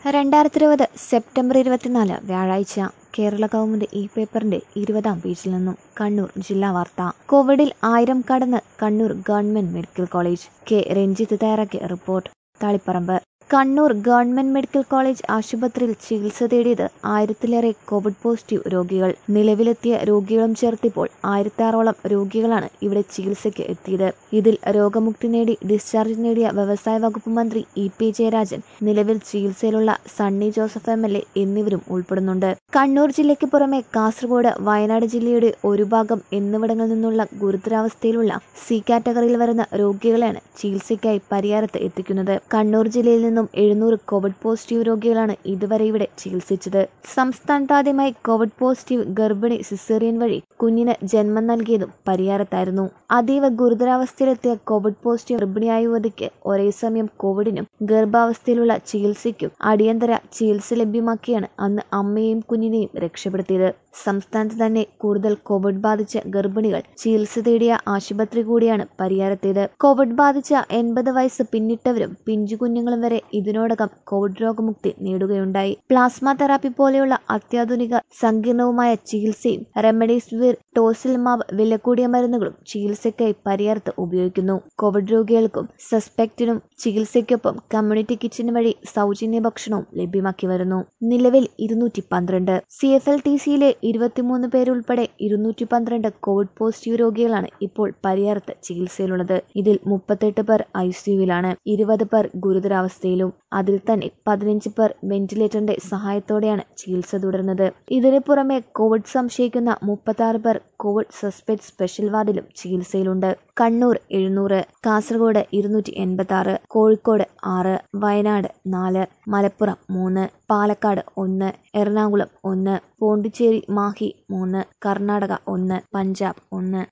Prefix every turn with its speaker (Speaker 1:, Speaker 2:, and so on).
Speaker 1: രണ്ടായിരത്തി ഇരുപത് സെപ്റ്റംബർ ഇരുപത്തിനാല് വ്യാഴാഴ്ച കേരള കൗമുദി ഈ പേപ്പറിന്റെ ഇരുപതാം പേജിൽ നിന്നും കണ്ണൂർ ജില്ലാ വാർത്ത കോവിഡിൽ ആയിരം കടന്ന് Kannur government medical college K Ranjith തയ്യാറാക്കിയ report Taliparamba Kannur government medical college ആശുപത്രിയിൽ ചികിത്സ തേടിയത് ആയിരത്തിലേറെ കോവിഡ് പോസിറ്റീവ് രോഗികൾ നിലവിലെത്തിയ രോഗികളും ചേർത്തിപ്പോൾ ആയിരത്താറോളം രോഗികളാണ് ഇവിടെ ചികിത്സയ്ക്ക് എത്തിയത് ഇതിൽ രോഗമുക്തി നേടി ഡിസ്ചാർജ് നേടിയ വ്യവസായ വകുപ്പ് മന്ത്രി ഇ പി ജയരാജൻ നിലവിൽ ചികിത്സയിലുള്ള Sunny Joseph M L A എന്നിവരും ഉൾപ്പെടുന്നുണ്ട് കണ്ണൂർ ജില്ലയ്ക്ക് പുറമെ കാസർഗോഡ് വയനാട് ജില്ലയുടെ ഒരു ഭാഗം എന്നിവിടങ്ങളിൽ നിന്നുള്ള ഗുരുതരാവസ്ഥയിലുള്ള സി കാറ്റഗറിയിൽ വരുന്ന രോഗികളെയാണ് ചികിത്സയ്ക്കായി പരിയാരത്ത് എത്തിക്കുന്നത് കണ്ണൂർ ജില്ലയിൽ നിന്നും എഴുന്നൂറ് കോവിഡ് പോസിറ്റീവ് രോഗികളാണ് ഇതുവരെ ഇവിടെ ചികിത്സിച്ചത് സംസ്ഥാനത്ത് ആദ്യമായി കോവിഡ് പോസിറ്റീവ് ഗർഭിണി സിസേറിയൻ വഴി കുഞ്ഞിന് ജന്മം നൽകിയതും പരിയാരത്തായിരുന്നു അതീവ ഗുരുതരാവസ്ഥയിലെത്തിയ കോവിഡ് പോസിറ്റീവ് ഗർഭിണിയായ യുവതിക്ക് ഒരേ സമയം കോവിഡിനും ഗർഭാവസ്ഥയിലുള്ള ചികിത്സയ്ക്കും അടിയന്തര ചികിത്സ ലഭ്യമാക്കിയാണ് അന്ന് അമ്മയെയും കുഞ്ഞിനെയും രക്ഷപ്പെടുത്തിയത് സംസ്ഥാനത്ത് തന്നെ കൂടുതൽ കോവിഡ് ബാധിച്ച ഗർഭിണികൾ ചികിത്സ തേടിയ ആശുപത്രി കൂടിയാണ് പരിയാരത്തേത് കോവിഡ് ബാധിച്ച എൺപത് വയസ്സ് പിന്നിട്ടവരും പിഞ്ചു കുഞ്ഞുങ്ങളും വരെ ഇതിനോടകം കോവിഡ് രോഗമുക്തി നേടുകയുണ്ടായി പ്ലാസ്മ തെറാപ്പി പോലെയുള്ള അത്യാധുനിക സങ്കീർണവുമായ ചികിത്സയും റെമഡീസ്വിർ ടോസിൽമാവ് വില കൂടിയ മരുന്നുകളും ചികിത്സയ്ക്കായി പരിയാരത്ത് ഉപയോഗിക്കുന്നു കോവിഡ് രോഗികൾക്കും സസ്പെക്റ്റിനും ചികിത്സയ്ക്കൊപ്പം കമ്മ്യൂണിറ്റി കിച്ചൺ വഴി സൗജന്യ ഭക്ഷണവും ലഭ്യമാക്കി വരുന്നു നിലവിൽ ഇരുന്നൂറ്റി പന്ത്രണ്ട് സി എഫ് എൽ ടി സിയിലെ ഇരുപത്തിമൂന്ന് പേരുൾപ്പെടെ ഇരുന്നൂറ്റി പന്ത്രണ്ട് കോവിഡ് പോസിറ്റീവ് രോഗികളാണ് ഇപ്പോൾ പരിയാരത്ത് ചികിത്സയിലുള്ളത് ഇതിൽ മുപ്പത്തെട്ട് പേർ ഐ സിയുവിലാണ് ഇരുപത് പേർ ഗുരുതരാവസ്ഥയിലും അതിൽ തന്നെ പതിനഞ്ച് പേർ വെന്റിലേറ്ററിന്റെ സഹായത്തോടെയാണ് ചികിത്സ തുടരുന്നത് ഇതിനു പുറമെ കോവിഡ് സംശയിക്കുന്ന മുപ്പത്തി ആറ് പേർ കോവിഡ് സസ്പെക്ട് സ്പെഷ്യൽ വാർഡിലും ചികിത്സയിലുണ്ട് കണ്ണൂർ എഴുന്നൂറ് കാസർഗോഡ് ഇരുന്നൂറ്റി എൺപത്തി ആറ് കോഴിക്കോട് ആറ് വയനാട് നാല് മലപ്പുറം മൂന്ന് പാലക്കാട് ഒന്ന് എറണാകുളം ഒന്ന് പോണ്ടിച്ചേരി മാഹി മൂന്ന് കർണാടക ഒന്ന് പഞ്ചാബ് ഒന്ന്